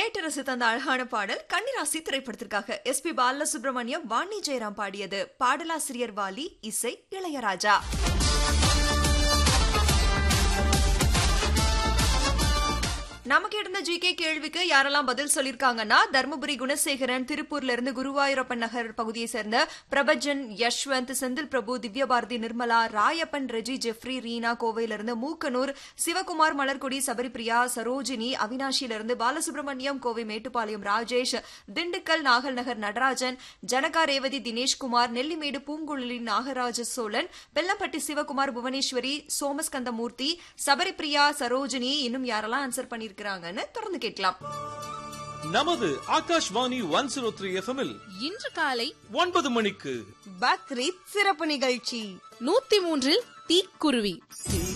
கேட்டு ரசித்த அந்த அழகான பாடல் கன்னிராசி திரைப்படத்திற்காக எஸ் பி பாலசுப்ரமணியம் வாணி ஜெயராம் பாடியது பாடலாசிரியர் வாலி இசை இளையராஜா நமக்கு இருந்த ஜிகே கேள்விக்கு யாரெல்லாம் பதில் சொல்லிருக்காங்கன்னா தர்மபுரி குணசேகரன் திருப்பூர்ல இருந்து குருவாயூரப்பன் நகர் பகுதியை சேர்ந்த பிரபஜன் யஷ்வந்த் செந்தில் பிரபு திவ்யபாரதி நிர்மலா ராயப்பன் ரெஜி ஜெஃப்ரி ரீனா கோவையில இருந்து மூக்கனூர் சிவகுமார் மலர்கொடி சபரிபிரியா சரோஜினி அவினாஷியில இருந்து பாலசுப்ரமணியம் கோவை மேட்டுப்பாளையம் ராஜேஷ் திண்டுக்கல் நாகல் நகர் நடராஜன் ஜனகா ரேவதி தினேஷ்குமார் நெல்லிமேடு பூங்குழலி நாகராஜ சோழன் பெல்லப்பட்டி சிவகுமார் புவனேஸ்வரி சோமஸ்கந்தமூர்த்தி சபரிபிரியா சரோஜினி இன்னும் யாரெல்லாம் ஆன்சர் பண்ணிருக்காங்கன்னு தொடர்ந்து கேட்கலாம் நமது ஆகாஷ்வாணி ஒன் ஜீரோ த்ரீ எஃப்எம்மில் இன்று காலை ஒன்பது மணிக்கு பக்ரீத் சிறப்பு நிகழ்ச்சி நூத்தி மூன்றில் தீக்குருவி தீ